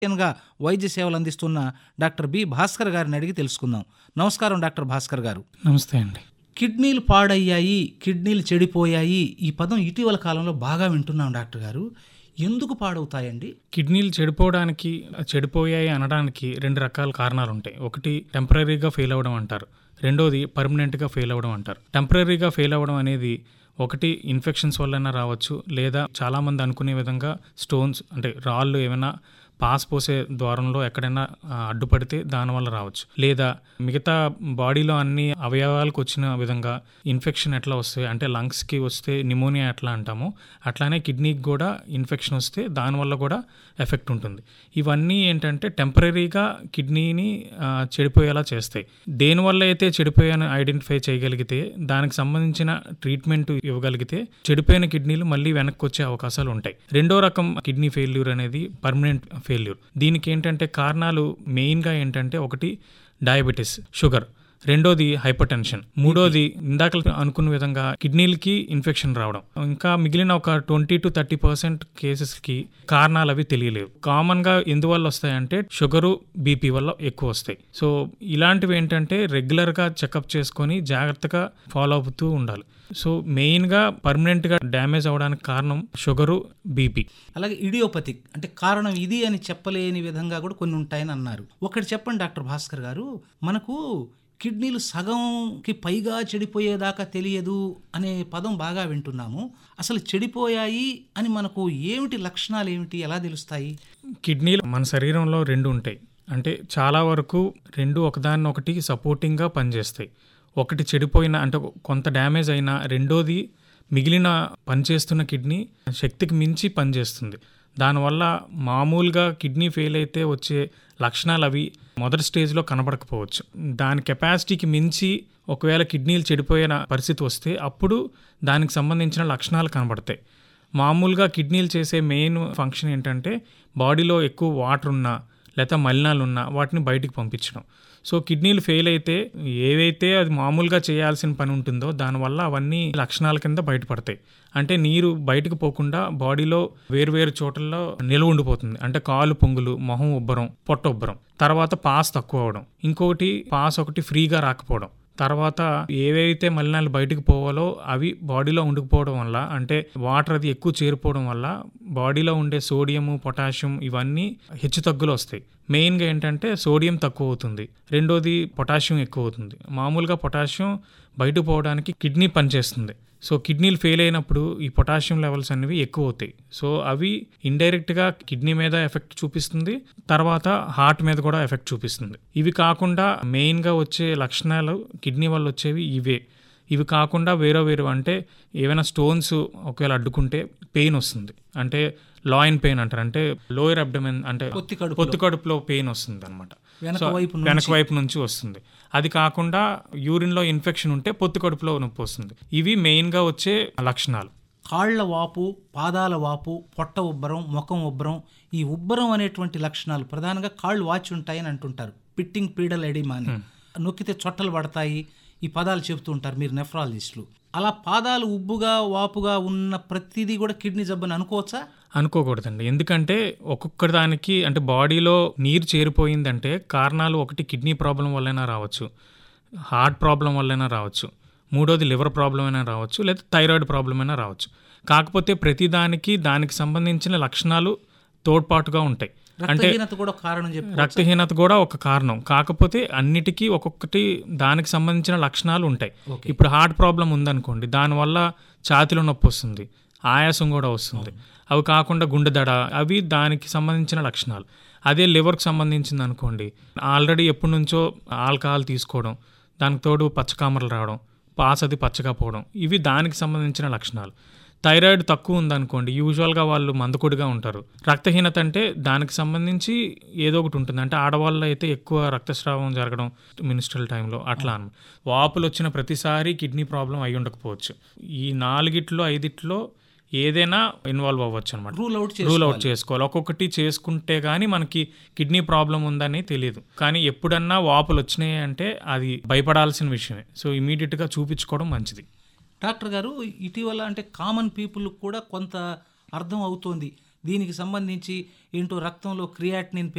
గా వైద్య సేవలు అందిస్తున్న డాక్టర్ బి భాస్కర్ గారిని అడిగి తెలుసుకుందాం నమస్కారం డాక్టర్ భాస్కర్ గారు నమస్తే అండి కిడ్నీలు పాడయ్యాయి కిడ్నీలు చెడిపోయాయి ఈ పదం ఇటీవల కాలంలో బాగా వింటున్నాం డాక్టర్ గారు ఎందుకు పాడవుతాయండి కిడ్నీలు చెడిపోవడానికి చెడిపోయాయి అనడానికి రెండు రకాల కారణాలు ఉంటాయి ఒకటి టెంపరీగా ఫెయిల్ అవ్వడం అంటారు రెండోది పర్మనెంట్గా ఫెయిల్ అవ్వడం అంటారు టెంపరీగా ఫెయిల్ అవ్వడం అనేది ఒకటి ఇన్ఫెక్షన్స్ వల్లైనా రావచ్చు లేదా చాలామంది అనుకునే విధంగా స్టోన్స్ అంటే రాళ్ళు ఏమైనా పాస్ పోసే ద్వారంలో ఎక్కడైనా ఆ, అడ్డుపడితే దానివల్ల రావచ్చు లేదా మిగతా బాడీలో అన్ని అవయవాలకు వచ్చిన విధంగా ఇన్ఫెక్షన్ ఎట్లా వస్తాయి అంటే లంగ్స్కి వస్తే నిమోనియా ఎట్లా అంటామో అట్లానే కిడ్నీకి కూడా ఇన్ఫెక్షన్ వస్తే దానివల్ల కూడా ఎఫెక్ట్ ఉంటుంది ఇవన్నీ ఏంటంటే టెంపరీగా కిడ్నీని ఆ, చెడిపోయేలా చేస్తాయి దేనివల్ల అయితే చెడిపోయాను ఐడెంటిఫై చేయగలిగితే దానికి సంబంధించిన ట్రీట్మెంట్ ఇవ్వగలిగితే చెడిపోయిన కిడ్నీలు మళ్ళీ వెనక్కి వచ్చే అవకాశాలు ఉంటాయి రెండో రకం కిడ్నీ ఫెయిల్యూర్ అనేది పర్మనెంట్ ఫెయిల్యూర్ దీనికి ఏంటంటే కారణాలు మెయిన్గా ఏంటంటే ఒకటి డయాబెటీస్ షుగర్ రెండోది హైపర్ టెన్షన్ మూడోది ఇందాక అనుకున్న విధంగా కిడ్నీలకి ఇన్ఫెక్షన్ రావడం ఇంకా మిగిలిన ఒక ట్వంటీ టు థర్టీ పర్సెంట్ కేసెస్కి కారణాలు అవి తెలియలేవు కామన్గా ఎందువల్ల వస్తాయంటే షుగరు బీపీ వల్ల ఎక్కువ వస్తాయి సో ఇలాంటివి ఏంటంటే రెగ్యులర్గా చెకప్ చేసుకొని జాగ్రత్తగా ఫాలో అవుతూ ఉండాలి సో మెయిన్గా పర్మనెంట్గా డ్యామేజ్ అవడానికి కారణం షుగరు బీపీ అలాగే ఇడియోపతిక్ అంటే కారణం ఇది అని చెప్పలేని విధంగా కూడా కొన్ని ఉంటాయని అన్నారు ఒకటి చెప్పండి డాక్టర్ భాస్కర్ గారు మనకు కిడ్నీలు సగంకి పైగా చెడిపోయేదాకా తెలియదు అనే పదం బాగా వింటున్నాము అసలు చెడిపోయాయి అని మనకు ఏమిటి లక్షణాలు ఏమిటి ఎలా తెలుస్తాయి కిడ్నీలు మన శరీరంలో రెండు ఉంటాయి అంటే చాలా వరకు రెండు ఒకదాన్ని ఒకటి సపోర్టింగ్గా పనిచేస్తాయి ఒకటి చెడిపోయిన అంటే కొంత డ్యామేజ్ అయినా రెండోది మిగిలిన పనిచేస్తున్న కిడ్నీ శక్తికి మించి పనిచేస్తుంది దానివల్ల మామూలుగా కిడ్నీ ఫెయిల్ అయితే వచ్చే లక్షణాలు అవి మొదటి స్టేజ్లో కనబడకపోవచ్చు దాని కెపాసిటీకి మించి ఒకవేళ కిడ్నీలు చెడిపోయిన పరిస్థితి వస్తే అప్పుడు దానికి సంబంధించిన లక్షణాలు కనబడతాయి మామూలుగా కిడ్నీలు చేసే మెయిన్ ఫంక్షన్ ఏంటంటే బాడీలో ఎక్కువ వాటర్ ఉన్నా లేదా మలినాలు ఉన్నా వాటిని బయటికి పంపించడం సో కిడ్నీలు ఫెయిల్ అయితే ఏవైతే అది మామూలుగా చేయాల్సిన పని ఉంటుందో దానివల్ల అవన్నీ లక్షణాల కింద బయటపడతాయి అంటే నీరు బయటకు పోకుండా బాడీలో వేరువేరు చోట్లలో నిల్వ ఉండిపోతుంది అంటే కాలు పొంగులు మొహం ఉబ్బరం పొట్ట ఉబ్బరం తర్వాత పాస్ తక్కువ అవడం ఇంకొకటి పాస్ ఒకటి ఫ్రీగా రాకపోవడం తర్వాత ఏవైతే మలినాలు బయటకు పోవాలో అవి బాడీలో ఉండిపోవడం వల్ల అంటే వాటర్ అది ఎక్కువ చేరిపోవడం వల్ల బాడీలో ఉండే సోడియము పొటాషియం ఇవన్నీ హెచ్చు తగ్గులు వస్తాయి మెయిన్గా ఏంటంటే సోడియం తక్కువ అవుతుంది రెండోది పొటాషియం ఎక్కువ అవుతుంది మామూలుగా పొటాషియం బయటకు పోవడానికి కిడ్నీ పనిచేస్తుంది సో కిడ్నీలు ఫెయిల్ అయినప్పుడు ఈ పొటాషియం లెవెల్స్ అనేవి ఎక్కువ అవుతాయి సో అవి ఇండైరెక్ట్గా కిడ్నీ మీద ఎఫెక్ట్ చూపిస్తుంది తర్వాత హార్ట్ మీద కూడా ఎఫెక్ట్ చూపిస్తుంది ఇవి కాకుండా మెయిన్గా వచ్చే లక్షణాలు కిడ్నీ వల్ల వచ్చేవి ఇవే ఇవి కాకుండా వేరే వేరే అంటే ఏవైనా స్టోన్స్ ఒకవేళ అడ్డుకుంటే పెయిన్ వస్తుంది అంటే లాయిన్ పెయిన్ అంటారు అంటే లోయర్ అబ్డమెన్ అంటే పొత్తి కడుపులో. పొత్తి కడుపులో పెయిన్ వస్తుంది అనమాట వెనక వైపు నుంచి. వెనక వైపు నుంచి వస్తుంది అది కాకుండా యూరిన్లో ఇన్ఫెక్షన్ ఉంటే పొత్తి కడుపులో నొప్పి వస్తుంది ఇవి మెయిన్గా వచ్చే లక్షణాలు కాళ్ల వాపు పాదాల వాపు పొట్ట ఉబ్బరం ముఖం ఉబ్బరం ఈ ఉబ్బరం అనేటువంటి లక్షణాలు ప్రధానంగా కాళ్ళు వాచి ఉంటాయని అంటుంటారు పిట్టింగ్ పీడల్ ఎడిమా అని నొక్కితే చొట్టలు పడతాయి ఈ పదాలు చెబుతూ ఉంటారు మీరు నెఫ్రాలజిస్టులు అలా పాదాలు ఉబ్బుగా వాపుగా ఉన్న ప్రతిదీ కూడా కిడ్నీ జబ్బని అనుకోవచ్చా అనుకోకూడదండి ఎందుకంటే ఒక్కొక్క దానికి అంటే బాడీలో నీరు చేరిపోయిందంటే కారణాలు ఒకటి కిడ్నీ ప్రాబ్లం వల్లైనా రావచ్చు హార్ట్ ప్రాబ్లం వల్లైనా రావచ్చు మూడోది లివర్ ప్రాబ్లం అయినా రావచ్చు లేదా థైరాయిడ్ ప్రాబ్లం అయినా రావచ్చు కాకపోతే ప్రతిదానికి దానికి సంబంధించిన లక్షణాలు తోడ్పాటుగా ఉంటాయి అంటే రక్తహీనత కూడా ఒక కారణం చెప్పి రక్తహీనత కూడా ఒక కారణం కాకపోతే అన్నిటికీ ఒక్కొక్కటి దానికి సంబంధించిన లక్షణాలు ఉంటాయి ఓకే. ఇప్పుడు హార్ట్ ప్రాబ్లం ఉందనుకోండి దానివల్ల ఛాతిలో నొప్పి వస్తుంది ఆయాసం కూడా వస్తుంది అవి కాకుండా గుండె దడ అవి దానికి సంబంధించిన లక్షణాలు అదే లివర్కి సంబంధించింది అనుకోండి ఆల్రెడీ ఎప్పటి నుంచో ఆల్కహాల్ తీసుకోవడం దానికి తోడు పచ్చకామరలు రావడం పాస్ అది పచ్చగా పోవడం ఇవి దానికి సంబంధించిన లక్షణాలు థైరాయిడ్ తక్కువ ఉందనుకోండి యూజువల్గా వాళ్ళు మందకొడిగా ఉంటారు రక్తహీనత అంటే దానికి సంబంధించి ఏదో ఒకటి ఉంటుంది అంటే ఆడవాళ్ళు అయితే ఎక్కువ రక్తస్రావం జరగడం మినిస్ట్రల్ టైంలో అట్లా అన్నమాట వాపులు వచ్చిన ప్రతిసారి కిడ్నీ ప్రాబ్లం అయి ఉండకపోవచ్చు ఈ నాలుగిట్లో ఐదిట్లో ఏదైనా ఇన్వాల్వ్ అవ్వచ్చు అనమాట రూల్ అవుట్ రూల్ అవుట్ చేసుకోవాలి ఒక్కొక్కటి చేసుకుంటే గానీ మనకి కిడ్నీ ప్రాబ్లం ఉందని తెలియదు కానీ ఎప్పుడన్నా వాపులు వచ్చినాయి అంటే అది భయపడాల్సిన విషయమే సో ఇమీడియట్గా చూపించుకోవడం మంచిది డాక్టర్ గారు ఇటీవల అంటే కామన్ పీపుల్ కూడా కొంత అర్థం అవుతోంది దీనికి సంబంధించి ఏంటో రక్తంలో క్రియాటినిన్